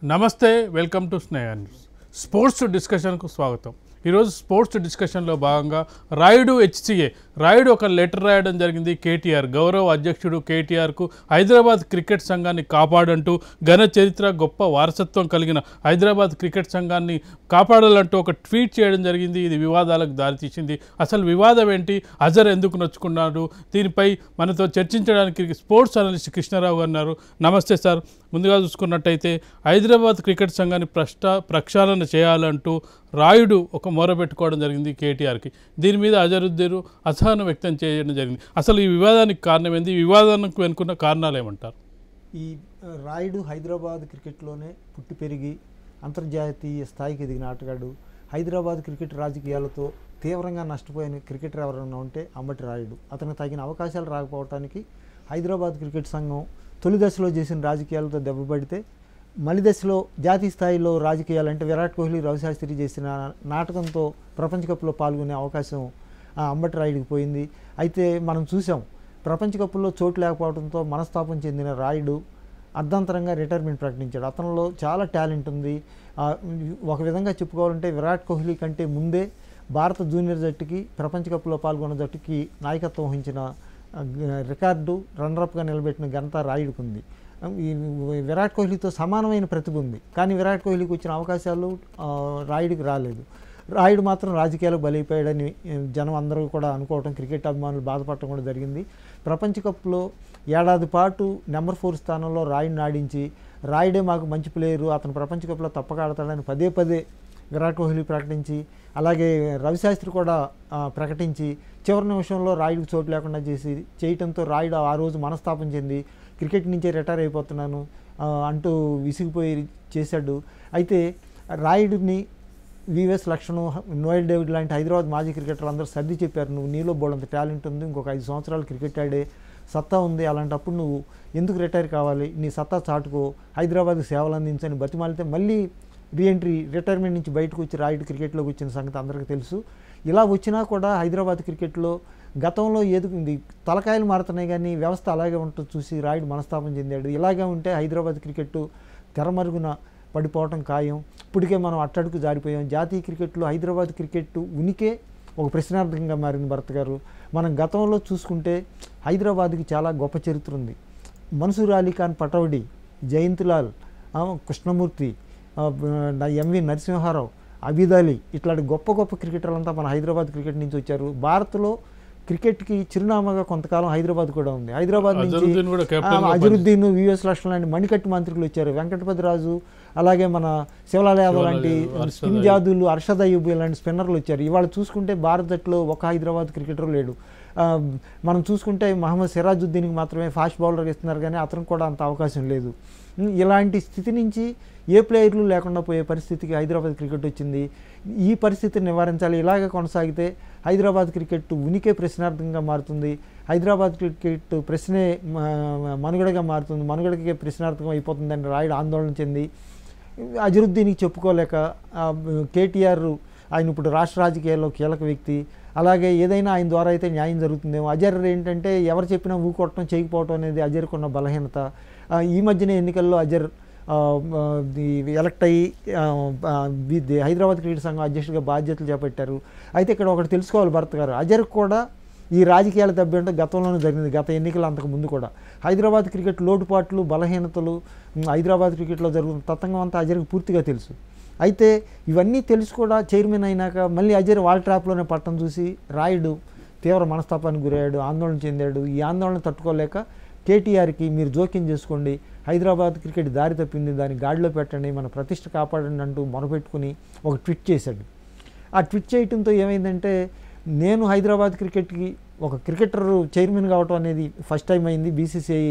నమస్తే welcome to Sneha news sports డిస్కషన్కు స్వాగతం ఈరోజు స్పోర్ట్స్ డిస్కషన్లో భాగంగా రాయుడు హెచ్సిఏ రాయుడు ఒక లెటర్ రాయడం జరిగింది కేటీఆర్ గౌరవ అధ్యక్షుడు కేటీఆర్కు హైదరాబాద్ క్రికెట్ సంఘాన్ని కాపాడంటూ ఘన చరిత్ర గొప్ప వారసత్వం కలిగిన హైదరాబాద్ క్రికెట్ సంఘాన్ని కాపాడాలంటూ ఒక ట్వీట్ చేయడం జరిగింది ఇది వివాదాలకు దారితీసింది అసలు వివాదం ఏంటి అజర్ ఎందుకు నొచ్చుకున్నాడు దీనిపై మనతో చర్చించడానికి స్పోర్ట్స్ అనలిస్ట్ కృష్ణారావు గారు ఉన్నారు నమస్తే సార్ ముందుగా చూసుకున్నట్టయితే హైదరాబాద్ క్రికెట్ సంఘాన్ని ప్రశ్న ప్రక్షాళన చేయాలంటూ రాయుడు ఒక మొర పెట్టుకోవడం జరిగింది కేటీఆర్కి దీని మీద అజరుద్దీన్ అసహనం వ్యక్తం చేయడం జరిగింది అసలు ఈ వివాదానికి కారణం ఏంది ఈ వివాదానికి వెనుకున్న కారణాలు ఏమంటారు ఈ ఆ, రాయుడు హైదరాబాద్ క్రికెట్లోనే పుట్టి పెరిగి అంతర్జాతీయ స్థాయికి ఎదిగిన ఆటగాడు హైదరాబాద్ క్రికెట్ రాజకీయాలతో తీవ్రంగా నష్టపోయిన క్రికెటర్ ఎవరైనా ఉంటే అంబటి రాయుడు అతనికి తగిన అవకాశాలు రాకపోవటానికి హైదరాబాద్ క్రికెట్ సంఘం తొలి దశలో చేసిన రాజకీయాలతో దెబ్బపడితే మలి దశలో జాతీయ స్థాయిలో రాజకీయాలు అంటే విరాట్ కోహ్లీ రవిశాస్త్రి చేసిన నాటకంతో ప్రపంచ కప్లో పాల్గొనే అవకాశం ఆ అంబటి రాయుడికి పోయింది అయితే మనం చూసాం ప్రపంచ కప్లో చోటు లేకపోవడంతో మనస్తాపం చెందిన రాయుడు అర్ధాంతరంగా రిటైర్మెంట్ ప్రకటించాడు అతనిలో చాలా టాలెంట్ ఉంది ఆ, ఒక విధంగా చెప్పుకోవాలంటే విరాట్ కోహ్లీ కంటే ముందే భారత జూనియర్ జట్టుకి ప్రపంచ కప్లో పాల్గొన్న జట్టుకి నాయకత్వం వహించిన ఆ, గ- రికార్డు రన్నరప్గా నిలబెట్టిన ఘనత రాయుడుకు ఉంది ఆ, ఈ విరాట్ కోహ్లీతో సమానమైన ప్రతిభ ఉంది కానీ విరాట్ కోహ్లీకి వచ్చిన అవకాశాలు ఆ, రాయుడికి రాలేదు రాయుడు మాత్రం రాజకీయాలకు బలైపోయాడని ఏ, జనం అందరూ కూడా అనుకోవటం క్రికెట్ అభిమానులు బాధపడటం కూడా జరిగింది ప్రపంచ కప్లో ఏడాది పాటు నెంబర్ ఫోర్ స్థానంలో రాయుడిని ఆడించి రాయుడే మాకు మంచి ప్లేయరు అతను ప్రపంచ కప్లో తప్పక ఆడతాడని పదే పదే విరాట్ కోహ్లీ ప్రకటించి అలాగే రవిశాస్త్రి కూడా ఆ, ప్రకటించి చివరి నిమిషంలో రాయుడికి చోటు లేకుండా చేసి చేయటంతో రాయుడు ఆ రోజు మనస్తాపం చెంది క్రికెట్ నుంచే రిటైర్ అయిపోతున్నాను ఆ, అంటూ విసిగిపోయి చేశాడు అయితే రాయుడిని వివిఎస్ లక్షణం నోయల్ డేవిడ్ లాంటి హైదరాబాద్ మాజీ క్రికెటర్లు అందరూ సర్ది చెప్పారు నువ్వు నీలో బోడంత టాలెంట్ ఉంది ఇంకొక ఐదు సంవత్సరాలు క్రికెట్ ఆడే సత్తా ఉంది అలాంటప్పుడు నువ్వు ఎందుకు రిటైర్ కావాలి నీ సత్తా చాటుకో హైదరాబాద్కి సేవలు అందించని బతిమాలితే మళ్ళీ రీఎంట్రీ రిటైర్మెంట్ నుంచి బయటకు వచ్చి రాయుడు క్రికెట్లోకి వచ్చిన సంగతి అందరికీ తెలుసు ఇలా వచ్చినా కూడా హైదరాబాద్ క్రికెట్లో గతంలో ఎదుగుంది తలకాయలు మారుతున్నాయి కానీ వ్యవస్థ అలాగే ఉంటుంది చూసి రాయుడు మనస్తాపం చెందాడు ఇలాగే ఉంటే హైదరాబాద్ క్రికెట్ తెరమరుగున పడిపోవటం ఖాయం ఇప్పటికే మనం అట్టడుకు జారిపోయాం జాతీయ క్రికెట్లో హైదరాబాద్ క్రికెట్ ఉనికే ఒక ప్రశ్నార్థకంగా మారింది భరత్ గారు మనం గతంలో చూసుకుంటే హైదరాబాద్కి చాలా గొప్ప చరిత్ర ఉంది మన్సూర్ అలీ ఖాన్ పటౌడి జయంత్లాల్ ఆ, కృష్ణమూర్తి ఆ, బ- ఎంవి నరసింహారావు అబీద్ అలీ ఇట్లాంటి గొప్ప గొప్ప క్రికెటర్లంతా మన హైదరాబాద్ క్రికెట్ నుంచి వచ్చారు భారత్లో క్రికెట్కి చిరునామాగా కొంతకాలం హైదరాబాద్ కూడా ఉంది హైదరాబాద్ నుంచి అజరుద్దీన్ కూడా కెప్టెన్ ఆ, అజరుద్దీన్ విఎస్ లక్ష్మణ్ లాంటి మణికట్టు మంత్రులు వచ్చారు వెంకటపతి రాజు అలాగే మన శివలాల్ యాదవ్ లాంటి శివలాల్ యాదవ్, స్పిన్ హర్షద్ జాదులు అర్షద్ అయ్యూబ్ లాంటి స్పిన్నర్లు వచ్చారు ఇవాళ చూసుకుంటే భారత్ జట్టులో ఒక హైదరాబాద్ క్రికెటర్ లేడు ఆ, మనం చూసుకుంటే మహమ్మద్ సిరాజుద్దీన్కి మాత్రమే ఫాస్ట్ బౌలర్ ఇస్తున్నారు కానీ అతనికి కూడా అంత అవకాశం లేదు ఉమ్, ఇలాంటి స్థితి నుంచి ఏ ప్లేయర్లు లేకుండా పోయే పరిస్థితికి హైదరాబాద్ క్రికెట్ వచ్చింది ఈ పరిస్థితిని నివారించాలి ఇలాగే కొనసాగితే హైదరాబాద్ క్రికెట్ ఉనికే ప్రశ్నార్థంగా మారుతుంది హైదరాబాద్ క్రికెట్ ప్రశ్నే మ- మనుగడగా మారుతుంది మనుగడకే ప్రశ్నార్థకం అయిపోతుందని రాయుడు ఆందోళన చెంది అజరుద్దీన్కి చెప్పుకోలేక ఆ, కేటీఆర్ ఆయన ఇప్పుడు రాష్ట్ర రాజకీయాల్లో కీలక వ్యక్తి అలాగే ఏదైనా ఆయన ద్వారా అయితే న్యాయం జరుగుతుందేమో అజర్ ఏంటంటే ఎవరు చెప్పినా ఊకొట్టడం చేయకపోవటం అనేది అజర్కున్న బలహీనత ఆ, ఈ మధ్యన ఎన్నికల్లో అజర్ ఆ, ఆ, ది- ఎలక్ట్ అయ్యి ఆ, ఆ, ది- ది హైదరాబాద్ క్రికెట్ సంఘం అధ్యక్షుడిగా బాధ్యతలు చేపట్టారు అయితే ఇక్కడ ఒకటి తెలుసుకోవాలి భరత్ గారు అజర్ కూడా ఈ రాజకీయాల దెబ్బేంటో గతంలోనే జరిగింది గత ఎన్నికల అంతకు ముందు కూడా హైదరాబాద్ క్రికెట్ లోటుపాట్లు బలహీనతలు ఉమ్, హైదరాబాద్ క్రికెట్లో జరుగుతున్న తతంగం అంతా అజర్కి పూర్తిగా తెలుసు అయితే ఇవన్నీ తెలిసి కూడా చైర్మన్ అయినాక మళ్ళీ అజర్ వాల్ ట్రాప్లోనే పట్టం చూసి రాయుడు తీవ్ర మనస్తాపానికి గురయ్యాడు ఆందోళన చెందాడు ఈ ఆందోళన తట్టుకోలేక కేటీఆర్కి మీరు జోక్యం చేసుకోండి హైదరాబాద్ క్రికెట్ దారి తప్పింది దాన్ని గాడిలో పెట్టండి మన ప్రతిష్ట కాపాడండి అంటూ మొరపెట్టుకుని ఒక ట్వీట్ చేశాడు ఆ ట్వీట్ చేయటంతో ఏమైందంటే నేను హైదరాబాద్ క్రికెట్కి ఒక క్రికెటర్ చైర్మన్ కావటం అనేది ఫస్ట్ టైం అయింది బీసీసీఐ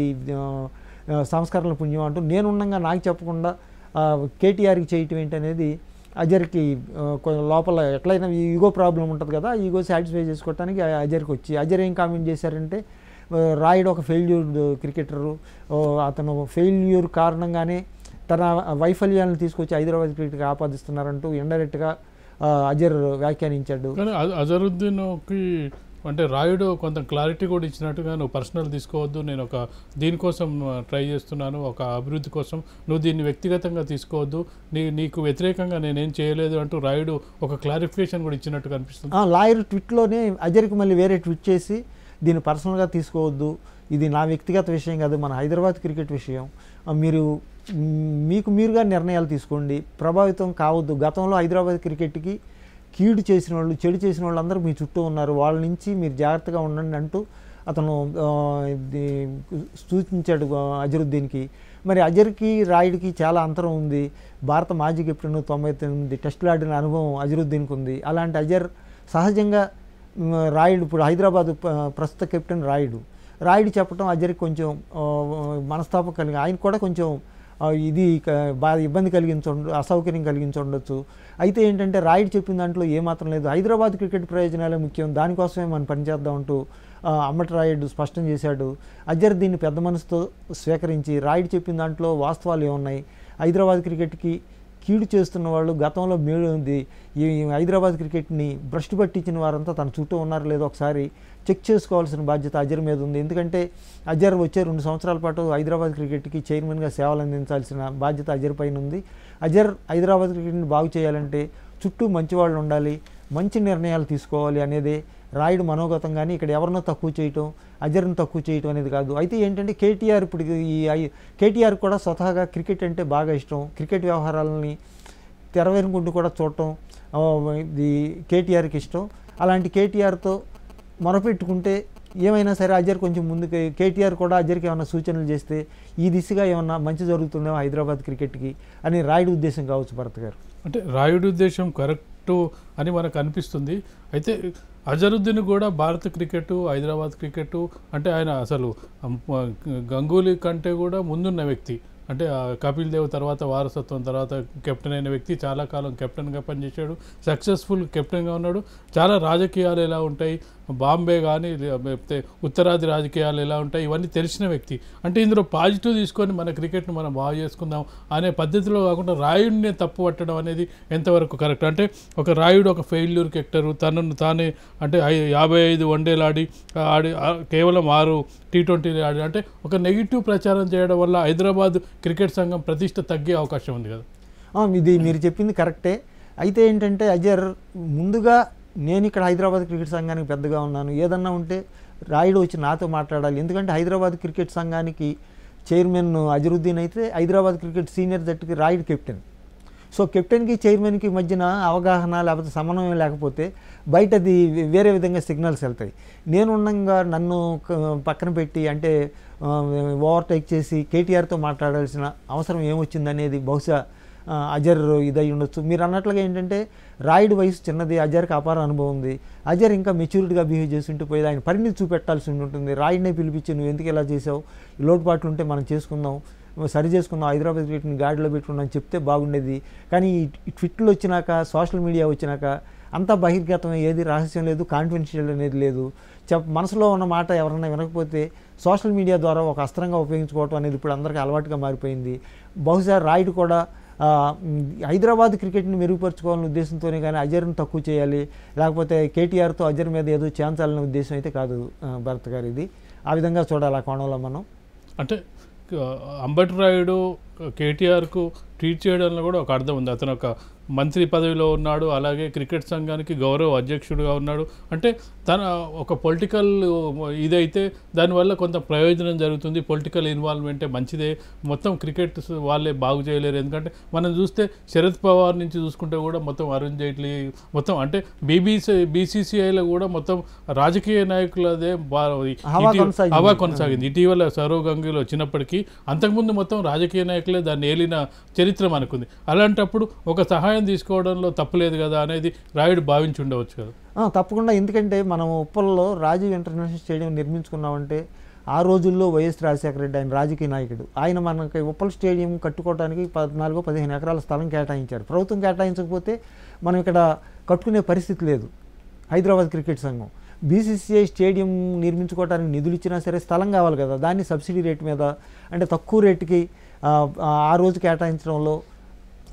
సంస్కరణల పుణ్యం అంటూ నేనుండగా నాకు చెప్పకుండా ఆ, కేటీఆర్కి చేయటం ఏంటనేది అజర్కి ఆ, కొంచెం లోపల ఎట్లయినా ఈగో ప్రాబ్లం ఉంటుంది కదా ఈగో సాటిస్ఫై చేసుకోవడానికి ఆ అజర్కి వచ్చి అజర్ ఏం కామెంట్ చేశారంటే ఆ, రాయుడు ఒక ఫెయిల్యూర్ క్రికెటరు ఆ, అతను ఫెయిల్యూర్ కారణంగానే తన వైఫల్యాలను తీసుకొచ్చి హైదరాబాద్ క్రికెట్కి ఆపాదిస్తున్నారంటూ ఇండైరెక్ట్గా అజర్ వ్యాఖ్యానించాడు కానీ అజ- అజరుద్దీన్కి అంటే రాయుడు కొంత క్లారిటీ కూడా ఇచ్చినట్టుగా నువ్వు పర్సనల్ తీసుకోవద్దు నేను ఒక దీనికోసం ట్రై చేస్తున్నాను ఒక అభివృద్ధి కోసం నువ్వు దీన్ని వ్యక్తిగతంగా తీసుకోవద్దు నీ నీకు వ్యతిరేకంగా నేనేం చేయలేదు అంటూ రాయుడు ఒక క్లారిఫికేషన్ కూడా ఇచ్చినట్టు కనిపిస్తుంది ఆ, లాయర్ ట్విట్లోనే అజర్కి మళ్ళీ వేరే ట్వీట్ చేసి దీన్ని పర్సనల్గా తీసుకోవద్దు ఇది నా వ్యక్తిగత విషయం కాదు మన హైదరాబాద్ క్రికెట్ విషయం ఆ, మీరు మ్, మీకు మీరుగా నిర్ణయాలు తీసుకోండి ప్రభావితం కావద్దు గతంలో హైదరాబాద్ క్రికెట్కి కీడు చేసిన వాళ్ళు చెడు చేసిన వాళ్ళు అందరూ మీ చుట్టూ ఉన్నారు వాళ్ళ నుంచి మీరు జాగ్రత్తగా ఉండండి అంటూ అతను ఆ, ఇది సూచించాడు ఆ, అజరుద్దీన్కి మరి అజర్కి రాయుడికి చాలా అంతరం ఉంది భారత మాజీ కెప్టెన్ తొంభై తొమ్మిది టెస్టులు ఆడిన అనుభవం అజరుద్దీన్కి ఉంది అలాంటి అజర్ సహజంగా మ్, రాయుడు ఇప్పుడు హైదరాబాద్ ప- ప్రస్తుత కెప్టెన్ రాయుడు రాయుడు చెప్పడం అజర్కి కొంచెం ఆ, మనస్తాపం కలిగి ఆయన కూడా కొంచెం ఆ, ఇది క- బాగా ఇబ్బంది కలిగించండు అసౌకర్యం కలిగించుండొచ్చు అయితే ఏంటంటే రాయుడు చెప్పిన దాంట్లో ఏమాత్రం లేదు హైదరాబాద్ క్రికెట్ ప్రయోజనాలే ముఖ్యం దానికోసమే మనం పనిచేద్దాం అంటూ ఆ, అమ్మటి రాయుడు స్పష్టం చేశాడు అజర్ దీన్ని పెద్ద మనసుతో స్వీకరించి రాయుడు చెప్పిన దాంట్లో వాస్తవాలు ఏమున్నాయి హైదరాబాద్ క్రికెట్కి కీడు చేస్తున్న వాళ్ళు గతంలో మేలు ఉంది ఈ హైదరాబాద్ క్రికెట్ని భ్రష్టు పట్టించిన వారంతా తన చుట్టూ ఉన్నారో లేదో ఒకసారి చెక్ చేసుకోవాల్సిన బాధ్యత అజర్ మీద ఉంది ఎందుకంటే అజర్ వచ్చే రెండు సంవత్సరాల పాటు హైదరాబాద్ క్రికెట్కి చైర్మన్గా సేవలు అందించాల్సిన బాధ్యత అజర్ పైన ఉంది అజర్ హైదరాబాద్ క్రికెట్ని బాగు చేయాలంటే చుట్టూ మంచి వాళ్ళు ఉండాలి మంచి నిర్ణయాలు తీసుకోవాలి అనేది రాయుడు మనోగతం కానీ ఇక్కడ ఎవరినో తక్కువ చేయటం అజర్ని తక్కువ చేయటం అనేది కాదు అయితే ఏంటంటే కేటీఆర్ ఇప్పుడు ఈ ఐ- కేటీఆర్ కూడా స్వతహాగా క్రికెట్ అంటే బాగా ఇష్టం క్రికెట్ వ్యవహారాలని తెర వెనుకుంటూ కూడా చూడటం ఆ, ఇది కేటీఆర్కి ఇష్టం అలాంటి కేటీఆర్తో మొరపెట్టుకుంటే ఏమైనా సరే అజర్ కొంచెం ముందుకు కేటీఆర్ కూడా అజర్కి ఏమైనా సూచనలు చేస్తే ఈ దిశగా ఏమన్నా మంచి జరుగుతుందేమో హైదరాబాద్ క్రికెట్కి అని రాయుడు ఉద్దేశం కావచ్చు భరత్ గారు అంటే రాయుడు ఉద్దేశం కరెక్ట్ అని మనకు అనిపిస్తుంది అయితే అజరుద్దీన్ కూడా భారత క్రికెట్ హైదరాబాద్ క్రికెట్ అంటే ఆయన అసలు అమ్, గంగూలీ కంటే కూడా ముందున్న వ్యక్తి అంటే ఆ కపిల్ దేవ్ తర్వాత వారసత్వం తర్వాత కెప్టెన్ అయిన వ్యక్తి చాలా కాలం కెప్టెన్గా పనిచేశాడు సక్సెస్ఫుల్ కెప్టెన్గా ఉన్నాడు చాలా రాజకీయాలు ఎలా ఉంటాయి బాంబే కానీ లేకపోతే ఉత్తరాది రాజకీయాలు ఎలా ఉంటాయి ఇవన్నీ తెలిసిన వ్యక్తి అంటే ఇందులో పాజిటివ్ తీసుకొని మన క్రికెట్ను మనం బాగు చేసుకుందాం అనే పద్ధతిలో కాకుండా రాయుడిని తప్పు పట్టడం అనేది ఎంతవరకు కరెక్ట్ అంటే ఒక రాయుడు ఒక ఫెయిల్యూర్ కెక్టరు తనను తానే అంటే ఐ- యాభై ఐదు వన్డేలు ఆడి ఆడి ఆ- కేవలం ఆరు టీ ట్వంటీలు ఆడి అంటే ఒక నెగిటివ్ ప్రచారం చేయడం వల్ల హైదరాబాద్ క్రికెట్ సంఘం ప్రతిష్ట తగ్గే అవకాశం ఉంది కదా ఆ, ఇది మీరు చెప్పింది కరెక్టే అయితే ఏంటంటే అజర్ ముందుగా నేను ఇక్కడ హైదరాబాద్ క్రికెట్ సంఘానికి పెద్దగా ఉన్నాను ఏదన్నా ఉంటే రాయుడు వచ్చి నాతో మాట్లాడాలి ఎందుకంటే హైదరాబాద్ క్రికెట్ సంఘానికి చైర్మన్ అజరుద్దీన్ అయితే హైదరాబాద్ క్రికెట్ సీనియర్ జట్టుకి రాయుడు కెప్టెన్ సో కెప్టెన్కి చైర్మన్కి మధ్యన అవగాహన లేకపోతే సమన్వయం లేకపోతే బయటది వేరే విధంగా సిగ్నల్స్ వెళ్తాయి నేను ఉండగా నన్ను క- పక్కన పెట్టి అంటే ఓవర్టేక్ చేసి కేటీఆర్తో మాట్లాడాల్సిన అవసరం ఏమొచ్చిందనేది బహుశా ఆ, అజర్ ఇదై ఉండొచ్చు మీరు అన్నట్లుగా ఏంటంటే రాయుడు వయసు చిన్నది అజర్కి అపార అనుభవం ఉంది అజర్ ఇంకా మెచ్యూరిటీగా బిహేవ్ చేస్తుంటే పోయేది ఆయన పరిణితి చూపెట్టాల్సి ఉంటుంది రాయుడినే పిలిపించి నువ్వు ఎందుకు ఇలా చేసావు ఈ లోటుపాట్లు ఉంటే మనం చేసుకుందాం సరి చేసుకుందాం హైదరాబాద్ క్రికెట్ని గాడిలో పెట్టుకున్నాం చెప్తే బాగుండేది కానీ ఈ ట్విట్లు వచ్చినాక సోషల్ మీడియా వచ్చినాక అంతా బహిర్గతం ఏది రహస్యం లేదు కాన్ఫిడెన్షియల్ అనేది లేదు చెప్ మనసులో ఉన్న మాట ఎవరన్నా వినకపోతే సోషల్ మీడియా ద్వారా ఒక అస్త్రంగా ఉపయోగించుకోవటం అనేది ఇప్పుడు అందరికీ అలవాటుగా మారిపోయింది బహుశా రాయుడు కూడా ఆ, మ్, హైదరాబాద్ క్రికెట్ని మెరుగుపరచుకోవాలనే ఉద్దేశంతోనే కానీ అజర్ని తక్కువ చేయాలి లేకపోతే కేటీఆర్తో అజర్ మీద ఏదో చేయించాలనే ఉద్దేశం అయితే కాదు ఆ, భరత్ గారు ఇది ఆ విధంగా చూడాలి ఆ కోణంలో మనం అంటే ఆ, అంబటి రాయుడు కేటీఆర్కు ట్వీట్ చేయడంలో కూడా ఒక అర్థం ఉంది అతను ఒక మంత్రి పదవిలో ఉన్నాడు అలాగే క్రికెట్ సంఘానికి గౌరవ అధ్యక్షుడిగా ఉన్నాడు అంటే తన ఒక పొలిటికల్ ఇదైతే దానివల్ల కొంత ప్రయోజనం జరుగుతుంది పొలిటికల్ ఇన్వాల్వ్మెంటే మంచిదే మొత్తం క్రికెట్ వాళ్ళే బాగు చేయలేరు ఎందుకంటే మనం చూస్తే శరద్ పవార్ నుంచి చూసుకుంటే కూడా మొత్తం అరుణ్ జైట్లీ మొత్తం అంటే బీబీసీ బీసీసీఐలో కూడా మొత్తం రాజకీయ నాయకులదే బా- హవా ఇటీవ- కొనసాగింది. హవా కొనసాగింది ఇటీవల సౌరవ్ గంగూలీ వచ్చినప్పటికీ అంతకుముందు మొత్తం రాజకీయ నాయకులే దాన్ని ఏలిన చరిత్ర మనకుంది అలాంటప్పుడు ఒక సహాయం తీసుకోవడంలో తప్పులేదు కదా అనేది రాయుడు భావించి ఉండవచ్చు కదా ఆ, తప్పకుండా ఎందుకంటే మనం ఉప్పల్లో రాజీవ్ ఇంటర్నేషనల్ స్టేడియం నిర్మించుకున్నామంటే ఆ రోజుల్లో వైఎస్ రాజశేఖర రెడ్డి ఆయన రాజకీయ నాయకుడు ఆయన మనకి ఉప్పల్ స్టేడియం కట్టుకోవడానికి పద్నాలుగు పదిహేను ఎకరాల స్థలం కేటాయించారు ప్రభుత్వం కేటాయించకపోతే మనం ఇక్కడ కట్టుకునే పరిస్థితి లేదు హైదరాబాద్ క్రికెట్ సంఘం బీసీసీఐ స్టేడియం నిర్మించుకోవడానికి నిధులు ఇచ్చినా సరే స్థలం కావాలి కదా దాన్ని సబ్సిడీ రేట్ మీద అంటే తక్కువ రేటుకి ఆ, ఆ రోజు కేటాయించడంలో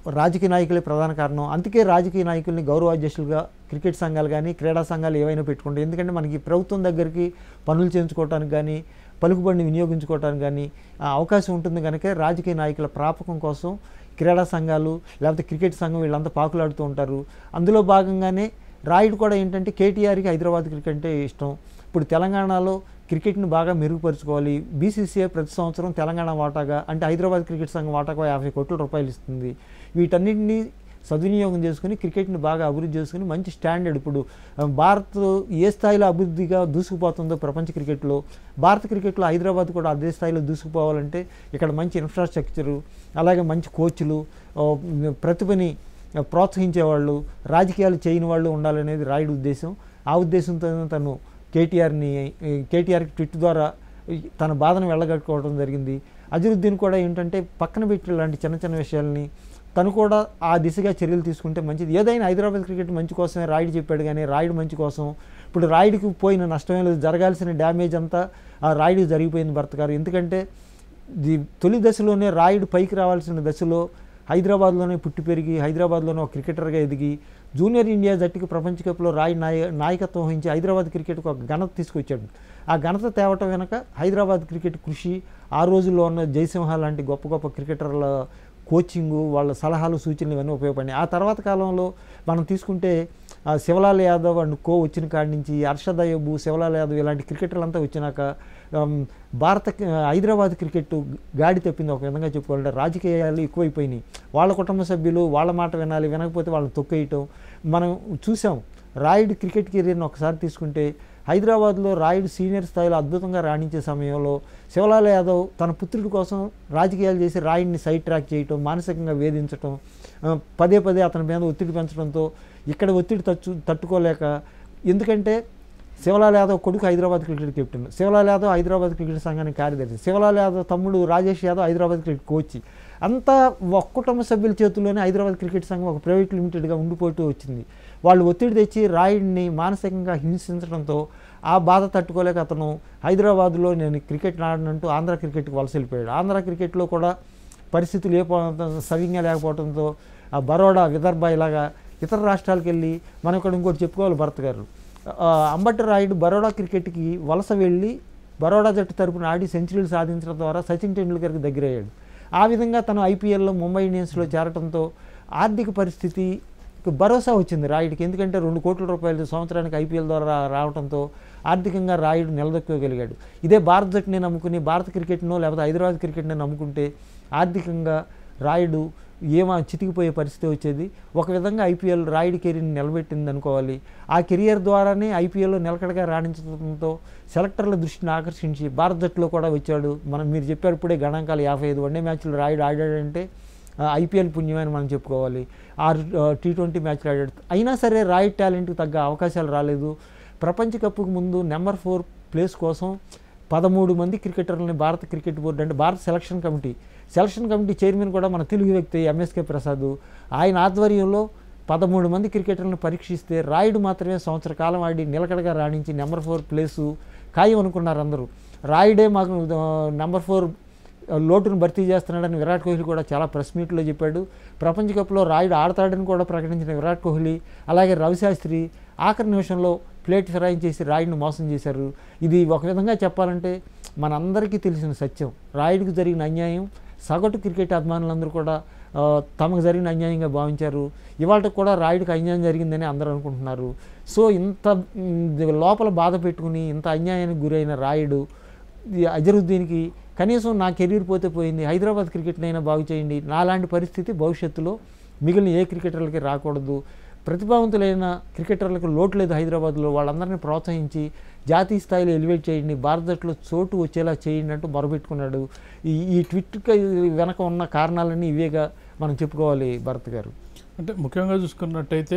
రాజకీయ నాయకులే ప్రధాన కారణం అందుకే రాజకీయ నాయకుల్ని గౌరవాధ్యక్షులుగా క్రికెట్ సంఘాలు కానీ క్రీడా సంఘాలు ఏవైనా పెట్టుకుంటాయి ఎందుకంటే మనకి ప్రభుత్వం దగ్గరికి పనులు చేయించుకోవడానికి కానీ పలుకుబడిని వినియోగించుకోవడానికి కానీ ఆ, అవకాశం ఉంటుంది కనుక రాజకీయ నాయకుల ప్రాపకం కోసం క్రీడా సంఘాలు లేకపోతే క్రికెట్ సంఘం వీళ్ళంతా పాకులాడుతూ ఉంటారు అందులో భాగంగానే రాయుడు కూడా ఏంటంటే కేటీఆర్కి హైదరాబాద్ క్రికెట్ అంటే ఇష్టం ఇప్పుడు తెలంగాణలో క్రికెట్ని బాగా మెరుగుపరుచుకోవాలి బీసీసీఐ ప్రతి సంవత్సరం తెలంగాణ వాటాగా అంటే హైదరాబాద్ క్రికెట్ సంఘం వాటాగా యాభై కోట్ల రూపాయలు ఇస్తుంది వీటన్నిటిని సద్వినియోగం చేసుకుని క్రికెట్ని బాగా అభివృద్ధి చేసుకుని మంచి స్టాండర్డ్ ఇప్పుడు ఆ, భారత్ ఏ స్థాయిలో అభివృద్ధిగా దూసుకుపోతుందో ప్రపంచ క్రికెట్లో భారత క్రికెట్లో హైదరాబాద్ కూడా అదే స్థాయిలో దూసుకుపోవాలంటే ఇక్కడ మంచి ఇన్ఫ్రాస్ట్రక్చరు అలాగే మంచి కోచ్లు ఆ, ప్రతిభని ఆ, ప్రోత్సహించేవాళ్ళు రాజకీయాలు చేయని వాళ్ళు ఉండాలనేది రాయుడు ఉద్దేశం ఆ ఉద్దేశంతో తను కేటీఆర్ని కేటీఆర్కి ట్విట్ ద్వారా ఈ తన బాధను వెళ్ళగట్టుకోవడం జరిగింది అజరుద్దీన్ కూడా ఏంటంటే పక్కన పెట్టి ఇలాంటి చిన్న చిన్న విషయాల్ని తను కూడా ఆ దిశగా చర్యలు తీసుకుంటే మంచిది ఏదైనా హైదరాబాద్ క్రికెట్ మంచి కోసమే రాయుడు చెప్పాడు కానీ రాయుడు మంచి కోసం ఇప్పుడు రాయుడికి పోయిన నష్టమే లేదు జరగాల్సిన డ్యామేజ్ అంతా ఆ రాయుడికి జరిగిపోయింది భర్త గారు ఎందుకంటే ది తొలి దశలోనే రాయుడు పైకి రావాల్సిన దశలో హైదరాబాద్లోనే పుట్టి పెరిగి హైదరాబాద్లోనే ఒక క్రికెటర్గా ఎదిగి జూనియర్ ఇండియా జట్టుకి ప్రపంచ కప్లో రాయి నాయ నాయకత్వం వహించి హైదరాబాద్ క్రికెట్కు ఒక ఘనత తీసుకొచ్చాడు ఆ ఘనత తేవటం వెనక హైదరాబాద్ క్రికెట్ కృషి ఆ రోజుల్లో ఉన్న జయసింహ లాంటి గొప్ప గొప్ప క్రికెటర్ల కోచింగు వాళ్ళ సలహాలు సూచనలు ఇవన్నీ ఉపయోగపడినాయి ఆ తర్వాత కాలంలో మనం తీసుకుంటే ఆ శివలాల్ యాదవ్ అండ్ కో వచ్చిన కాడి నుంచి హర్షద్ అయ్యబు శివలాల్ యాదవ్ ఇలాంటి క్రికెటర్లంతా వచ్చినాక ఆమ్, భారత హైదరాబాద్ క్రికెట్ గాడి తప్పింది ఒక విధంగా చెప్పుకోవాలంటే రాజకీయాలు ఎక్కువైపోయినాయి వాళ్ళ కుటుంబ సభ్యులు వాళ్ళ మాట వినాలి వినకపోతే వాళ్ళని తొక్కేయటం మనం చూసాం రాయుడు క్రికెట్ కెరీర్ని ఒకసారి తీసుకుంటే హైదరాబాద్లో రాయుడు సీనియర్ స్థాయిలో అద్భుతంగా రాణించే సమయంలో శివలాల్ యాదవ్ తన పుత్రుడి కోసం రాజకీయాలు చేసి రాయుడిని సైడ్ ట్రాక్ చేయటం మానసికంగా వేధించటం ఆ, పదే పదే అతని మీద ఒత్తిడి పెంచడంతో ఇక్కడ ఒత్తిడి తచ్చు తట్టుకోలేక ఎందుకంటే శివలాల్ యాదవ్ కొడుకు Hyderabad cricket captain Shivlal Yadav Hyderabad cricket సంఘానికి కార్యదర్శి శివలాల్ యాదవ్ తమ్ముడు రాజేష్ యాదవ్ హైదరాబాద్ క్రికెట్ కోచ్ అంతా ఒక కుటుంబ సభ్యుల చేతుల్లోనే హైదరాబాద్ క్రికెట్ సంఘం ఒక ప్రైవేట్ లిమిటెడ్గా ఉండిపోతూ వచ్చింది వాళ్ళు ఒత్తిడి తెచ్చి రాయుడిని మానసికంగా హింసించడంతో ఆ బాధ తట్టుకోలేక అతను హైదరాబాద్లో నేను క్రికెట్ ఆడనంటూ ఆంధ్ర క్రికెట్కి వలస వెళ్ళిపోయాడు ఆంధ్ర క్రికెట్లో కూడా పరిస్థితులు ఏ సవ్యంగా లేకపోవడంతో ఆ బరోడా విదర్భ ఇలాగా ఇతర రాష్ట్రాలకు వెళ్ళి మనం ఇక్కడ ఇంకోటి చెప్పుకోవాలి భరత్ గారు ఆ, అంబటి రాయుడు బరోడా క్రికెట్కి వలస వెళ్ళి బరోడా జట్టు తరపున ఆడి సెంచరీలు సాధించడం ద్వారా సచిన్ టెండూల్కర్కి దగ్గరయ్యాడు ఆ విధంగా తను ఐపీఎల్లో ముంబై ఇండియన్స్లో చేరటంతో ఆర్థిక పరిస్థితి భరోసా వచ్చింది రాయుడికి ఎందుకంటే రెండు కోట్ల రూపాయలు సంవత్సరానికి ఐపీఎల్ ద్వారా రావడంతో ఆర్థికంగా రాయుడు నిలదొక్కగలిగాడు ఇదే భారత జట్టుని నమ్ముకుని భారత క్రికెట్నో లేకపోతే హైదరాబాద్ క్రికెట్ని నమ్ముకుంటే ఆర్థికంగా రాయుడు ఏమా చితికిపోయే పరిస్థితి వచ్చేది ఒక విధంగా ఐపీఎల్ రాయుడి కెరీర్ని నిలబెట్టింది అనుకోవాలి ఆ కెరియర్ ద్వారానే ఐపీఎల్లో నిలకడగా రాణించడంతో సెలెక్టర్ల దృష్టిని ఆకర్షించి భారత జట్టులో కూడా వచ్చాడు మనం మీరు చెప్పారు ఇప్పుడే గణాంకాలు యాభై ఐదు వన్డే మ్యాచ్లు రాయుడు ఆడాడంటే ఐపీఎల్ పుణ్యమని మనం చెప్పుకోవాలి ఆరు టీ ట్వంటీ మ్యాచ్లు ఆడాడు అయినా సరే రాయుడ్ టాలెంట్కి తగ్గ అవకాశాలు రాలేదు ప్రపంచ కప్కు ముందు నెంబర్ ఫోర్ ప్లేస్ కోసం పదమూడు మంది క్రికెటర్లని భారత క్రికెట్ బోర్డు అంటే భారత selection committee selection committee chairman కూడా మన తెలుగు వ్యక్తి ఎంఎస్కే ప్రసాద్ ఆయన ఆధ్వర్యంలో పదమూడు మంది క్రికెటర్లను పరీక్షిస్తే రాయుడు మాత్రమే సంవత్సర కాలం ఆడి నిలకడగా రాణించి నెంబర్ ఫోర్ ప్లేసు ఖాయం అనుకున్నారు అందరూ రాయుడే మాకు నెంబర్ ఫోర్ లోటును భర్తీ చేస్తున్నాడని విరాట్ కోహ్లీ కూడా చాలా ప్రెస్ మీట్లో చెప్పాడు ప్రపంచ కప్లో రాయుడు ఆడతాడని కూడా ప్రకటించిన విరాట్ కోహ్లీ అలాగే రవిశాస్త్రి ఆఖరి నిమిషంలో ప్లేట్ ఫిరాయించేసి రాయుడిని మోసం చేశారు ఇది ఒక విధంగా చెప్పాలంటే మనందరికీ తెలిసిన సత్యం రాయుడికి జరిగిన అన్యాయం సగటు క్రికెట్ అభిమానులందరూ కూడా ఆ, తమకు జరిగిన అన్యాయంగా భావించారు ఇవాళ కూడా రాయుడికి అన్యాయం జరిగిందని అందరూ అనుకుంటున్నారు సో ఇంత మ్, లోపల బాధ పెట్టుకుని ఇంత అన్యాయానికి గురైన రాయుడు ఈ అజరుద్దీన్కి కనీసం నా కెరీర్ పోతే పోయింది హైదరాబాద్ క్రికెట్నైనా బాగు చేయండి నాలాంటి పరిస్థితి భవిష్యత్తులో మిగిలిన ఏ క్రికెటర్లకి రాకూడదు ప్రతిభావంతులైన క్రికెటర్లకు లోటు లేదు హైదరాబాద్లో వాళ్ళందరినీ ప్రోత్సహించి జాతీయ స్థాయిలో ఎలివేట్ చేయండి భారత జట్టులో చోటు వచ్చేలా చేయండి అంటూ మొరబెట్టుకున్నాడు ఈ ఈ ట్విట్కి వెనక ఉన్న కారణాలన్నీ ఇవేగా మనం చెప్పుకోవాలి భరత్ గారు అంటే ముఖ్యంగా చూసుకున్నట్టయితే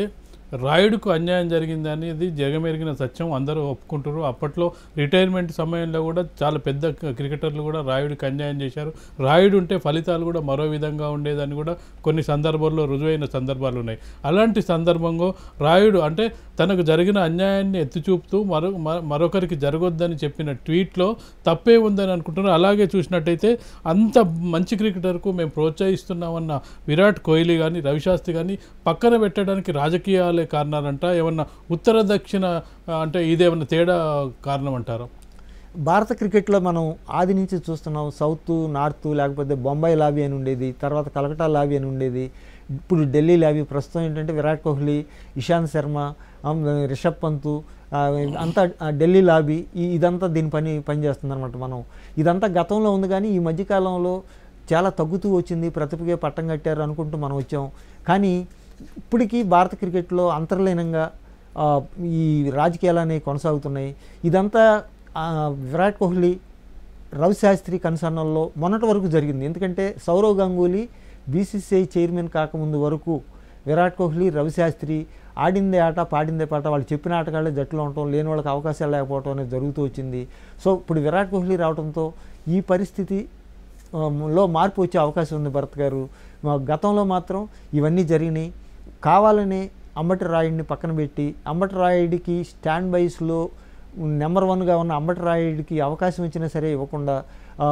రాయుడుకు అన్యాయం జరిగింది అనేది జగమెరిగిన సత్యం అందరూ ఒప్పుకుంటారు అప్పట్లో రిటైర్మెంట్ సమయంలో కూడా చాలా పెద్ద క- క్రికెటర్లు కూడా రాయుడికి అన్యాయం చేశారు రాయుడు ఉంటే ఫలితాలు కూడా మరో విధంగా ఉండేదని కూడా కొన్ని సందర్భాల్లో రుజువైన సందర్భాలు ఉన్నాయి అలాంటి సందర్భంలో రాయుడు అంటే తనకు జరిగిన అన్యాయాన్ని ఎత్తి చూపుతూ మరో మ- మరొకరికి జరగొద్దని చెప్పిన ట్వీట్లో తప్పే ఉందని అనుకుంటున్నారు అలాగే చూసినట్టయితే అంత మంచి క్రికెటర్కు మేము ప్రోత్సహిస్తున్నామన్న విరాట్ కోహ్లీ కానీ రవిశాస్త్రి కానీ పక్కన పెట్టడానికి రాజకీయాలే కారణాలంట ఏమన్నా ఉత్తర దక్షిణ ఆ, అంటే ఇదేమన్నా తేడా కారణం అంటారా భారత క్రికెట్లో మనం ఆది నుంచి చూస్తున్నాం సౌత్ నార్త్ లేకపోతే బొంబాయి లాబీ అని ఉండేది తర్వాత కలకటా లాబీ అని ఉండేది ఇప్పుడు ఢిల్లీ లాబీ ప్రస్తుతం ఏంటంటే విరాట్ కోహ్లీ ఇషాంత్ శర్మ ఆమ్, రిషబ్ పంత్ ఆ, అంతా ఆ, ఢిల్లీ లాబీ ఈ ఇదంతా దీని పని పనిచేస్తుంది అనమాట మనం ఇదంతా గతంలో ఉంది కానీ ఈ మధ్యకాలంలో చాలా తగ్గుతూ వచ్చింది ప్రతిభకే పట్టం కట్టారు అనుకుంటూ మనం వచ్చాం కానీ ఇప్పటికీ భారత క్రికెట్లో అంతర్లీనంగా ఆ, ఈ రాజకీయాలు అనేవి కొనసాగుతున్నాయి ఇదంతా ఆ, విరాట్ కోహ్లీ రవి శాస్త్రి కన్సర్నల్లో మొన్నటి వరకు జరిగింది ఎందుకంటే సౌరవ్ గంగూలీ బీసీసీఐ చైర్మన్ కాకముందు వరకు విరాట్ కోహ్లీ రవి శాస్త్రి ఆడిందే ఆట పాడిందే పాట వాళ్ళు చెప్పిన ఆటగాళ్ళే జట్టులో ఉండటం లేని వాళ్ళకి అవకాశాలు లేకపోవడం అనేది జరుగుతూ వచ్చింది సో ఇప్పుడు విరాట్ కోహ్లీ రావడంతో ఈ పరిస్థితి ఆ, లో మార్పు వచ్చే అవకాశం ఉంది భరత్ గారు మా గతంలో మాత్రం ఇవన్నీ జరిగినాయి కావాలని అంబటి రాయుడిని పక్కన పెట్టి అంబటి రాయుడికి స్టాండ్ బైస్లో నెంబర్ వన్గా ఉన్న అంబటి రాయుడికి అవకాశం ఇచ్చినా సరే ఇవ్వకుండా ఆ,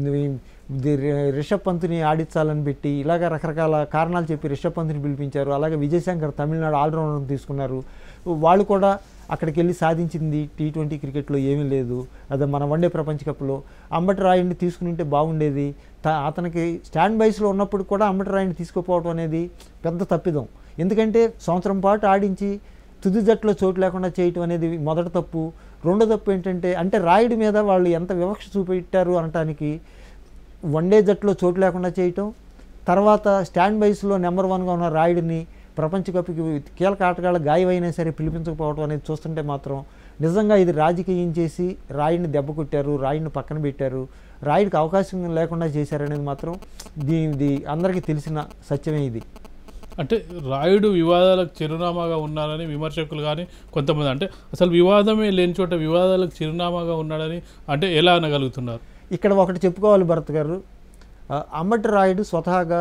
ఇది రి- రిషబ్ పంత్ని ఆడించాలని పెట్టి ఇలాగ రకరకాల కారణాలు చెప్పి రిషబ్ పంత్ని పిలిపించారు అలాగే విజయశంకర్ తమిళనాడు ఆల్రౌండర్ తీసుకున్నారు వాళ్ళు కూడా అక్కడికి వెళ్ళి సాధించింది టీ ట్వంటీ క్రికెట్లో ఏమీ లేదు అదే మన వన్డే ప్రపంచ కప్లో అంబటి రాయుడిని తీసుకుని ఉంటే బాగుండేది త- అతనికి స్టాండ్ బైస్లో ఉన్నప్పుడు కూడా అంబటి రాయుడిని తీసుకుపోవడం అనేది పెద్ద తప్పిదం ఎందుకంటే సంవత్సరం పాటు ఆడించి తుది జట్టులో చోటు లేకుండా చేయటం అనేది మొదటి తప్పు రెండో తప్పు ఏంటంటే అంటే రాయుడి మీద వాళ్ళు ఎంత వివక్ష చూపెట్టారు అనటానికి వన్డే జట్టులో చోటు లేకుండా చేయటం తర్వాత స్టాండ్ బైస్లో నెంబర్ వన్గా ఉన్న రాయుడిని ప్రపంచ కప్కి కీలక ఆటగాళ్ళ గాయమైనా సరే పిలిపించకపోవడం అనేది చూస్తుంటే మాత్రం నిజంగా ఇది రాజకీయం చేసి రాయుడిని దెబ్బ కొట్టారు రాయుడిని పక్కన పెట్టారు రాయుడికి అవకాశం లేకుండా చేశారనేది మాత్రం దీనిది అందరికీ తెలిసిన సత్యమే ఇది అంటే రాయుడు వివాదాలకు చిరునామాగా ఉన్నారని విమర్శకులు కానీ కొంతమంది అంటే అసలు వివాదమే లేని చోట వివాదాలకు చిరునామాగా ఉన్నాడని అంటే ఎలా అనగలుగుతున్నారు ఇక్కడ ఒకటి చెప్పుకోవాలి భరత్ గారు ఆ, అంబటి రాయుడు స్వతహాగా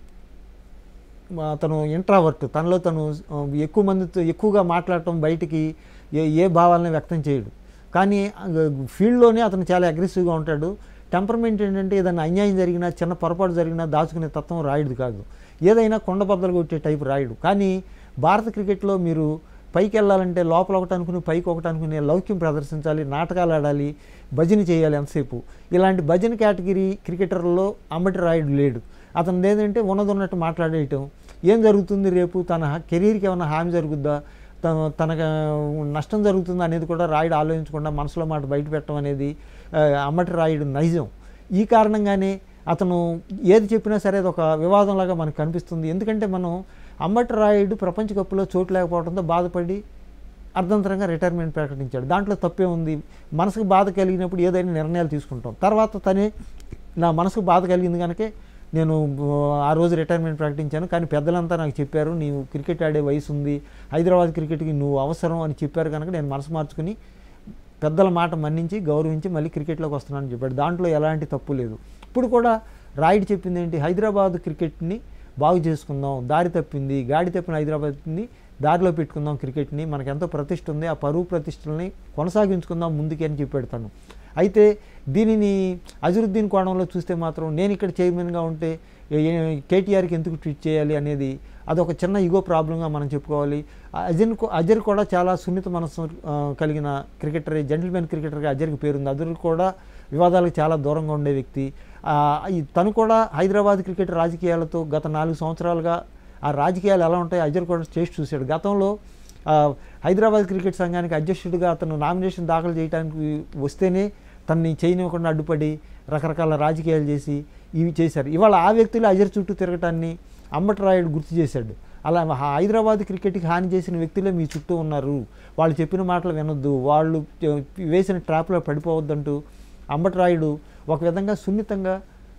మా అతను ఇంట్రావర్ట్ తనలో తను ఆ, ఎక్కువ మందితో ఎక్కువగా మాట్లాడటం బయటికి ఏ ఏ భావాలను వ్యక్తం చేయడు కానీ ఆ, ఫీల్డ్లోనే అతను చాలా అగ్రెసివ్గా ఉంటాడు టెంపర్మెంట్ ఏంటంటే ఏదైనా అన్యాయం జరిగినా చిన్న పొరపాటు జరిగినా దాచుకునే తత్వం రాయుడు కాదు ఏదైనా కొండ బద్దలు కొట్టే టైపు రాయుడు కానీ భారత క్రికెట్లో మీరు పైకి వెళ్ళాలంటే లోపల ఒకటి అనుకుని పైకి ఒకటి అనుకుని లౌక్యం ప్రదర్శించాలి నాటకాలు ఆడాలి భజన చేయాలి ఎంతసేపు ఇలాంటి భజన కేటగిరీ క్రికెటర్లో అంబటి రాయుడు లేడు అతను ఏంటంటే ఉన్నది ఉన్నట్టు మాట్లాడేయటం ఏం జరుగుతుంది రేపు తన కెరీర్కి ఏమైనా హామీ జరుగుద్దా తన తనకు నష్టం జరుగుతుందా అనేది కూడా రాయుడు ఆలోచించకుండా మనసులో మాట బయట పెట్టడం అనేది ఆ, అమ్మటి రాయుడు నైజం ఈ కారణంగానే అతను ఏది చెప్పినా సరే అది ఒక వివాదంలాగా మనకు కనిపిస్తుంది ఎందుకంటే మనం అమ్మటి రాయుడు ప్రపంచ కప్పులో చోటు లేకపోవడంతో బాధపడి అర్ధంతరంగా రిటైర్మెంట్ ప్రకటించాడు దాంట్లో తప్పే ఉంది మనసుకు బాధ కలిగినప్పుడు ఏదైనా నిర్ణయాలు తీసుకుంటాం తర్వాత తనే నా మనసుకు బాధ కలిగింది కనుకే నేను ఆ, ఆ రోజు రిటైర్మెంట్ ప్రకటించాను కానీ పెద్దలంతా నాకు చెప్పారు నీవు క్రికెట్ ఆడే వయసు ఉంది హైదరాబాద్ క్రికెట్కి నువ్వు అవసరం అని చెప్పారు కనుక నేను మనసు మార్చుకుని పెద్దల మాట మన్నించి గౌరవించి మళ్ళీ క్రికెట్లోకి వస్తున్నానని చెప్పాడు దాంట్లో ఎలాంటి తప్పు లేదు ఇప్పుడు కూడా రాయుడు చెప్పింది ఏంటి హైదరాబాద్ క్రికెట్ని బాగు చేసుకుందాం దారి తప్పింది గాడి తప్పిన హైదరాబాద్ని దారిలో పెట్టుకుందాం క్రికెట్ని మనకు ఎంతో ప్రతిష్ట ఉంది ఆ పరువు ప్రతిష్టల్ని కొనసాగించుకుందాం ముందుకి అని చెప్పాడు తను అయితే దీనిని అజరుద్దీన్ కోణంలో చూస్తే మాత్రం నేను ఇక్కడ చైర్మన్గా ఉంటే ఏ- ఏ- కేటీఆర్కి ఎందుకు ట్వీట్ చేయాలి అనేది అదొక చిన్న ఇగో ప్రాబ్లంగా మనం చెప్పుకోవాలి అజర్ అజర్ కూడా చాలా సున్నిత మనసు ఆ, కలిగిన క్రికెటర్ జెంటిల్మెన్ క్రికెటర్గా అజర్కి పేరుంది అజర్ కూడా వివాదాలకు చాలా దూరంగా ఉండే వ్యక్తి ఆ, ఈ తను కూడా హైదరాబాద్ క్రికెట్ రాజకీయాలతో గత నాలుగు సంవత్సరాలుగా ఆ రాజకీయాలు ఎలా ఉంటాయో అజర్ కూడా చేసి చూశాడు గతంలో ఆ, హైదరాబాద్ క్రికెట్ సంఘానికి అధ్యక్షుడిగా అతను నామినేషన్ దాఖలు చేయడానికి వస్తేనే తనని చేయనివ్వకుండా అడ్డుపడి రకరకాల రాజకీయాలు చేసి ఇవి చేశారు ఇవాళ ఆ వ్యక్తులు అజర్ చుట్టూ తిరగటాన్ని అంబటి రాయుడు గుర్తు చేశాడు అలా హైదరాబాద్ క్రికెట్కి హాని చేసిన వ్యక్తులే మీ చుట్టూ ఉన్నారు వాళ్ళు చెప్పిన మాటలు వినొద్దు వాళ్ళు వేసిన ట్రాప్లో పడిపోవద్దంటూ అంబటి రాయుడు ఒక విధంగా సున్నితంగా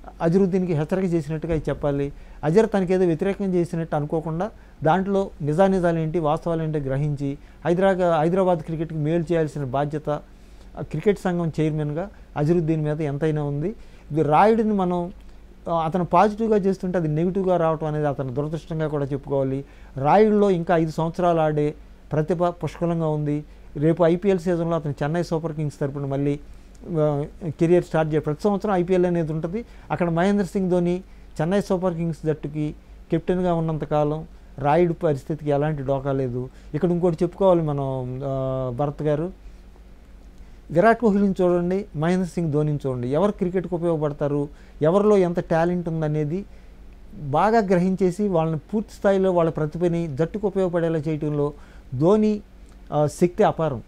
అజరుద్దీన్కి హెచ్చరిక చేసినట్టుగా ఇది చెప్పాలి అజర్ తనకేదో వ్యతిరేకం చేసినట్టు అనుకోకుండా దాంట్లో నిజానిజాలు ఏంటి వాస్తవాలు ఏంటి గ్రహించి హైదరాబాద్ హైదరాబాద్ క్రికెట్కి మేలు చేయాల్సిన బాధ్యత ఆ క్రికెట్ సంఘం చైర్మన్గా అజరుద్దీన్ మీద ఎంతైనా ఉంది ఇది రాయుడిని మనం ఆ, అతను పాజిటివ్గా చేస్తుంటే అది నెగిటివ్గా రావటం అనేది అతను దురదృష్టంగా కూడా చెప్పుకోవాలి రాయుడులో ఇంకా ఐదు సంవత్సరాలు ఆడే ప్రతిభ పుష్కలంగా ఉంది రేపు ఐపీఎల్ సీజన్లో అతను చెన్నై సూపర్ కింగ్స్ తరపున మళ్ళీ ఆ, కెరియర్ స్టార్ట్ చేయ ప్రతి సంవత్సరం ఐపీఎల్ అనేది ఉంటుంది అక్కడ మహేంద్ర సింగ్ ధోని చెన్నై సూపర్ కింగ్స్ జట్టుకి కెప్టెన్గా ఉన్నంతకాలం రాయుడు పరిస్థితికి ఎలాంటి డోకా లేదు ఇక్కడ ఇంకోటి చెప్పుకోవాలి మనం ఆ, భరత్ గారు విరాట్ కోహ్లీని చూడండి మహేంద్ర సింగ్ ధోనిని చూడండి ఎవరు క్రికెట్కి ఉపయోగపడతారు ఎవరిలో ఎంత టాలెంట్ ఉందనేది బాగా గ్రహించేసి వాళ్ళని పూర్తి స్థాయిలో వాళ్ళ ప్రతిభని జట్టుకు ఉపయోగపడేలా చేయటంలో ధోని ఆ, శక్తి అపారం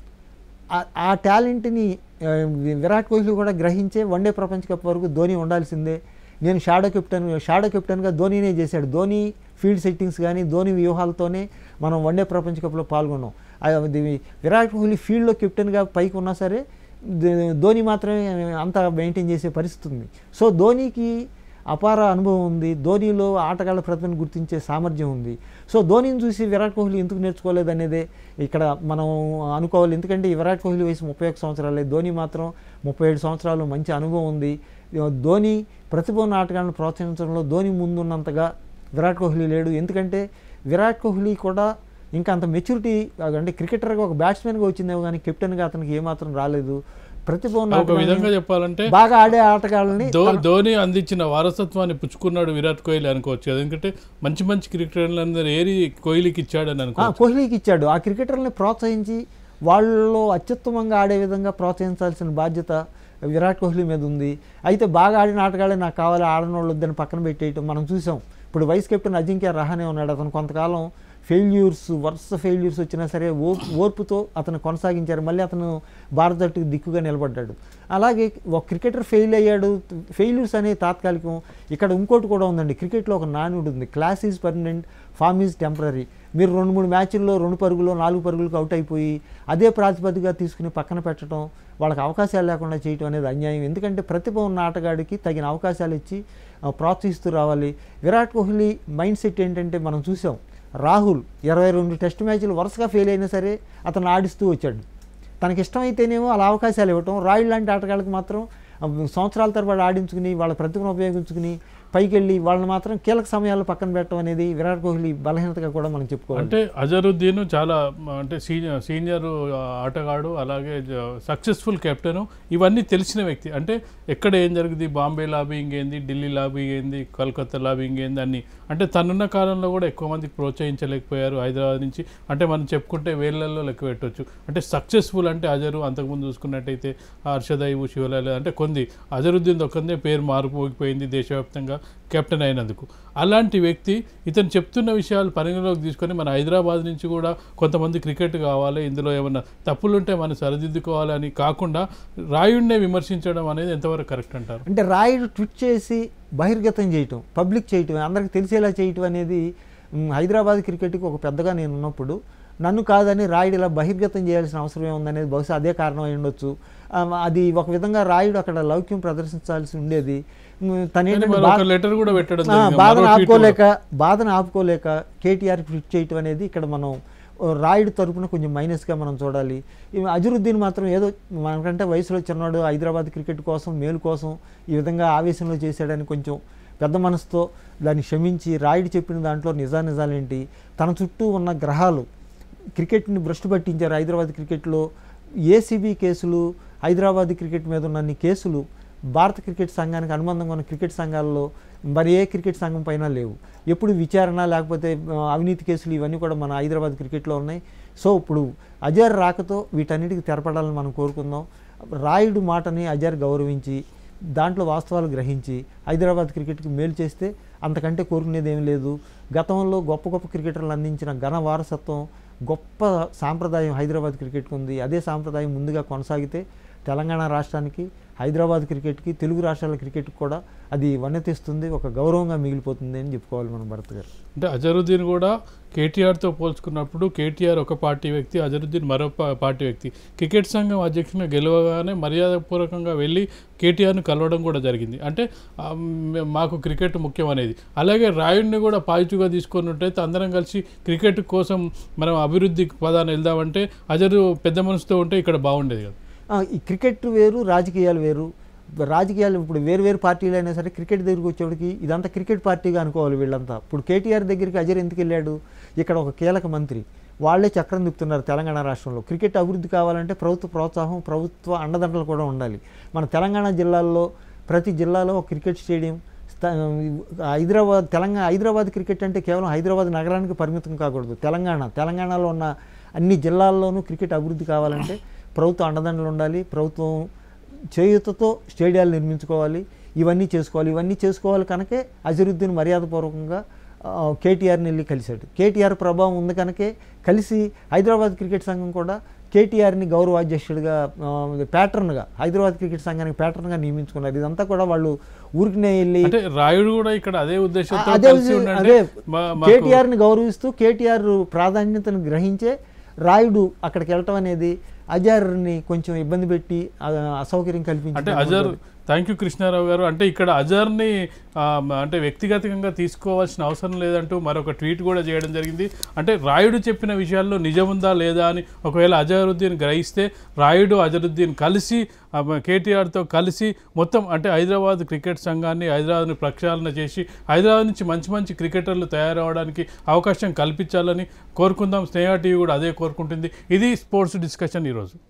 ఆ- ఆ టాలెంట్ని ఆ, విరాట్ కోహ్లీ కూడా గ్రహించే వన్డే ప్రపంచ కప్ వరకు ధోని ఉండాల్సిందే నేను షాడో కెప్టెన్ షాడో కెప్టెన్గా ధోనినే చేశాడు ధోని ఫీల్డ్ సెట్టింగ్స్ కానీ ధోని వ్యూహాలతోనే మనం వన్డే ప్రపంచ కప్లో పాల్గొన్నాం ఆ, ఇది విరాట్ కోహ్లీ ఫీల్డ్లో కెప్టెన్గా పైకి ఉన్నా సరే ధ- ధోని మాత్రమే అంత మెయింటైన్ చేసే పరిస్థితి ఉంది సో ధోనికి అపార అనుభవం ఉంది ధోనిలో ఆటగాళ్ళ ప్రతిభను గుర్తించే సామర్థ్యం ఉంది సో ధోనిని చూసి విరాట్ కోహ్లీ ఎందుకు నేర్చుకోలేదు అనేది ఇక్కడ మనం అనుకోవాలి ఎందుకంటే ఈ విరాట్ కోహ్లీ వయసు ముప్పై ఒక్క సంవత్సరాలే ధోని మాత్రం ముప్పై ఏడు సంవత్సరాలు మంచి అనుభవం ఉంది ధోని ప్రతిభ ఉన్న ఆటగాళ్ళను ప్రోత్సహించడంలో ధోని ముందున్నంతగా విరాట్ కోహ్లీ లేడు ఎందుకంటే విరాట్ కోహ్లీ కూడా ఇంకా అంత మెచ్యూరిటీ అంటే క్రికెటర్గా ఒక బ్యాట్స్మెన్గా వచ్చిందేమో కానీ కెప్టెన్గా అతనికి ఏమాత్రం రాలేదు ప్రతిభ ఉన్న ఒక విధంగా ఆటగాళ్ళని, చెప్పాలంటే బాగా ఆడే ఆటగాళ్ళని ధో ధోని అందించిన వారసత్వాన్ని పుచ్చుకున్నాడు విరాట్ కోహ్లీ అనుకోవచ్చు కదా. ఎందుకంటే మంచి మంచి క్రికెటర్లందరూ ఏరి కోహ్లీకి ఇచ్చాడని ఆ, అనుకోవచ్చు కోహ్లీకి ఇచ్చాడు ఆ క్రికెటర్ని ప్రోత్సహించి వాళ్ళలో అత్యుత్తమంగా ఆడే విధంగా ప్రోత్సహించాల్సిన బాధ్యత విరాట్ కోహ్లీ మీద ఉంది అయితే బాగా ఆడిన ఆటగాళ్ళే నాకు కావాలి ఆడని వాళ్ళు వద్దని పక్కన పెట్టేయటం మనం చూసాం ఇప్పుడు వైస్ కెప్టెన్ అజింక్య రహానే ఉన్నాడు అతను కొంతకాలం ఫెయిల్యూర్స్ వరుస ఫెయిల్యూర్స్ వచ్చినా సరే ఓర్పు ఓర్పుతో అతను కొనసాగించారు మళ్ళీ అతను భారత జట్టుకు దిక్కుగా నిలబడ్డాడు అలాగే ఒక క్రికెటర్ ఫెయిల్ అయ్యాడు ఫెయిల్యూర్స్ అనేవి తాత్కాలికం ఇక్కడ ఇంకోటి కూడా ఉందండి క్రికెట్లో ఒక నానుడు ఉంది class is permanent form is temporary మీరు రెండు మూడు మ్యాచ్ల్లో రెండు పరుగులు నాలుగు పరుగులకు అవుట్ అయిపోయి అదే ప్రాతిపదికగా తీసుకుని పక్కన పెట్టడం వాళ్ళకి అవకాశాలు లేకుండా చేయటం అనేది అన్యాయం ఎందుకంటే ప్రతిభ ఉన్న ఆటగాడికి తగిన అవకాశాలు ఇచ్చి ఆ, ప్రోత్సహిస్తూ రావాలి విరాట్ కోహ్లీ మైండ్ సెట్ ఏంటంటే మనం చూసాం రాహుల్ ఇరవై రెండు టెస్ట్ మ్యాచ్లు వరుసగా ఫెయిల్ అయినా సరే అతను ఆడిస్తూ వచ్చాడు తనకి ఇష్టమైతేనేమో అలా అవకాశాలు ఇవ్వటం రాయుడు లాంటి ఆటగాళ్ళకి మాత్రం ఆ, సంవత్సరాల తరబడి ఆడించుకుని వాళ్ళ ప్రతిభను ఉపయోగించుకుని పైకి వెళ్ళి వాళ్ళని మాత్రం కీలక సమయాల్లో పక్కన పెట్టడం అనేది విరాట్ కోహ్లీ బలహీనతగా కూడా మనం చెప్పుకోవాలి అంటే అజరుద్దీన్ చాలా మ, అంటే సీనియర్ సీనియర్ ఆ, ఆటగాడు అలాగే సక్సెస్ఫుల్ కెప్టెన్ ఇవన్నీ తెలిసిన వ్యక్తి అంటే ఎక్కడ ఏం జరుగుతుంది బాంబే లాబింగ్ ఏంది ఢిల్లీ లాబింగ్ ఏంది కలకత్తా లాబింగ్ ఏంది అన్ని అంటే తనున్న కాలంలో కూడా ఎక్కువ మందికి ప్రోత్సహించలేకపోయారు హైదరాబాద్ నుంచి అంటే మనం చెప్పుకుంటే వేళ్ళల్లో లెక్క పెట్టవచ్చు అంటే సక్సెస్ఫుల్ అంటే అజరు అంతకుముందు చూసుకున్నట్టయితే హర్షదైవు శివలాల అంటే కొన్ని అజరుద్దీన్ ఒక్కనే పేరు మారిపోయిపోయింది దేశవ్యాప్తంగా కెప్టెన్ అయినందుకు అలాంటి వ్యక్తి ఇతను చెప్తున్న విషయాలు పరిగణలోకి తీసుకొని మన హైదరాబాద్ నుంచి కూడా కొంతమంది క్రికెట్ కావాలి ఇందులో ఏమన్నా తప్పులుంటే మనం సరిదిద్దుకోవాలి అని కాకుండా రాయుడినే విమర్శించడం అనేది ఎంతవరకు కరెక్ట్ అంటారు అంటే రాయుడు ట్విట్ చేసి బహిర్గతం చేయటం పబ్లిక్ చేయటం అందరికి తెలిసేలా చేయటం అనేది మ్, హైదరాబాద్ క్రికెట్కి ఒక పెద్దగా నేను ఉన్నప్పుడు నన్ను కాదని రాయుడు ఇలా బహిర్గతం చేయాల్సిన అవసరం ఏముందనేది బహుశా అదే కారణం అయి ఉండొచ్చు ఆ, అది ఒక విధంగా రాయుడు అక్కడ లౌక్యం ప్రదర్శించాల్సి ఉండేది మ్, తను కానీ ఏంటంటే మరి బా- ఒక లెటర్ కూడా పెట్టడం ఆ, జరిగింది. బాధను మరో tweet కూడా. ఆపుకోలేక బాధను ఆపుకోలేక కేటీఆర్ ట్వీట్ చేయటం అనేది ఇక్కడ మనం ఓ, రాయుడు తరపున కొంచెం మైనస్గా మనం చూడాలి ఈ అజరుద్దీన్ మాత్రం ఏదో మనకంటే వయసులో చిన్నవాడు హైదరాబాద్ క్రికెట్ కోసం మేలు కోసం ఈ విధంగా ఆవేశంలో చేశాడని కొంచెం పెద్ద మనసుతో దాన్ని క్షమించి రాయుడు చెప్పిన దాంట్లో నిజానిజాలేంటి తన చుట్టూ ఉన్న గ్రహాలు క్రికెట్ని భ్రష్టు పట్టించారు హైదరాబాద్ క్రికెట్లో ఏసీబీ కేసులు హైదరాబాద్ క్రికెట్ మీద ఉన్న అన్ని కేసులు భారత క్రికెట్ సంఘానికి అనుబంధంగా ఉన్న క్రికెట్ సంఘాల్లో మరి ఏ క్రికెట్ సంఘం పైన లేవు ఎప్పుడు విచారణ లేకపోతే ఆ, అవినీతి కేసులు ఇవన్నీ కూడా మన హైదరాబాద్ క్రికెట్లో ఉన్నాయి సో ఇప్పుడు అజర్ రాకతో వీటన్నిటికి తెరపడాలని మనం కోరుకుందాం రాయుడు మాటని అజర్ గౌరవించి దాంట్లో వాస్తవాలు గ్రహించి హైదరాబాద్ క్రికెట్కి మేలు చేస్తే అంతకంటే కోరుకునేది ఏమీ లేదు గతంలో గొప్ప గొప్ప క్రికెటర్లు అందించిన ఘన వారసత్వం గొప్ప సాంప్రదాయం హైదరాబాద్ క్రికెట్కి ఉంది అదే సాంప్రదాయం ముందుగా కొనసాగితే తెలంగాణ రాష్ట్రానికి హైదరాబాద్ క్రికెట్కి తెలుగు రాష్ట్రాల క్రికెట్కి కూడా అది వన్నెతిస్తుంది ఒక గౌరవంగా మిగిలిపోతుంది అని చెప్పుకోవాలి మనం భరత్ గారు అంటే అజరుద్దీన్ కూడా కేటీఆర్తో పోల్చుకున్నప్పుడు కేటీఆర్ ఒక పార్టీ వ్యక్తి అజరుద్దీన్ మరో పా- పార్టీ వ్యక్తి క్రికెట్ సంఘం అధ్యక్షునిగా గెలవగానే మర్యాదపూర్వకంగా వెళ్ళి కేటీఆర్ను కలవడం కూడా జరిగింది అంటే ఆ, మ్, మాకు క్రికెట్ ముఖ్యం అనేది అలాగే రాయుడిని కూడా పాజిటివ్గా తీసుకొని ఉంటే అందరం కలిసి క్రికెట్ కోసం మనం అభివృద్ధి పదాన్ని వెళ్దామంటే అజరు పెద్ద మనసుతో ఉంటే ఇక్కడ బాగుండేది కదా ఆ, ఈ క్రికెట్ వేరు రాజకీయాలు వేరు రాజకీయాలు ఇప్పుడు వేరు వేరు పార్టీలు అయినా సరే క్రికెట్ దగ్గరికి వచ్చేవాడికి ఇదంతా క్రికెట్ పార్టీగా అనుకోవాలి వీళ్ళంతా ఇప్పుడు కేటీఆర్ దగ్గరికి అజర్ ఎందుకు వెళ్ళాడు ఇక్కడ ఒక కీలక మంత్రి వాళ్ళే చక్రం తిప్పుతున్నారు తెలంగాణ రాష్ట్రంలో క్రికెట్ అభివృద్ధి కావాలంటే ప్రభుత్వ ప్రోత్సాహం ప్రభుత్వ అండదండలు కూడా ఉండాలి మన తెలంగాణ జిల్లాల్లో ప్రతి జిల్లాలో ఒక క్రికెట్ స్టేడియం స్థ- హైదరాబాద్ తెలంగాణ హైదరాబాద్ క్రికెట్ అంటే కేవలం హైదరాబాద్ నగరానికి పరిమితం కాకూడదు తెలంగాణ తెలంగాణలో ఉన్న అన్ని జిల్లాల్లోనూ క్రికెట్ అభివృద్ధి కావాలంటే ప్రభుత్వ అండదండలు ఉండాలి ప్రభుత్వం చేయూతతో స్టేడియాలు నిర్మించుకోవాలి ఇవన్నీ చేసుకోవాలి ఇవన్నీ చేసుకోవాలి కనుకే అజరుద్దీన్ మర్యాదపూర్వకంగా ఆ, కేటీఆర్ని వెళ్ళి కలిశాడు కేటీఆర్ ప్రభావం ఉంది కనుకే కలిసి హైదరాబాద్ క్రికెట్ సంఘం కూడా కేటీఆర్ని గౌరవాధ్యక్షుడిగా ప్యాటర్న్గా హైదరాబాద్ క్రికెట్ సంఘానికి ప్యాటర్న్గా నియమించుకున్నారు ఇదంతా కూడా వాళ్ళు ఊరికినే వెళ్ళి అంటే రాయుడు కూడా ఇక్కడ అదే ఉద్దేశంతో అదే కలిసి ఉద్దే- ఉండంటే అదే మా- మాకు- కేటీఆర్ని గౌరవిస్తూ కేటీఆర్ ప్రాధాన్యతను గ్రహించే రాయుడు అక్కడికి వెళ్ళటం అనేది అజార్ని కొంచెం ఇబ్బంది పెట్టి ఆ, అసౌకర్యం అంటే కల్పించి అజర్ థ్యాంక్ యూ కృష్ణారావు గారు అంటే ఇక్కడ అజర్ని ఆ, మ- అంటే వ్యక్తిగతంగా తీసుకోవాల్సిన అవసరం లేదంటూ మరొక ట్వీట్ కూడా చేయడం జరిగింది అంటే రాయుడు చెప్పిన విషయాల్లో నిజముందా లేదా అని ఒకవేళ అజరుద్దీన్ గ్రహిస్తే రాయుడు అజరుద్దీన్ కలిసి ఆ, మ- కేటీఆర్తో కలిసి మొత్తం అంటే హైదరాబాద్ క్రికెట్ సంఘాన్ని హైదరాబాద్ని ప్రక్షాళన చేసి హైదరాబాద్ నుంచి మంచి మంచి క్రికెటర్లు తయారవడానికి అవకాశం కల్పించాలని కోరుకుందాం స్నేహ టీవీ కూడా అదే కోరుకుంటుంది ఇది స్పోర్ట్స్ డిస్కషన్ ఈరోజు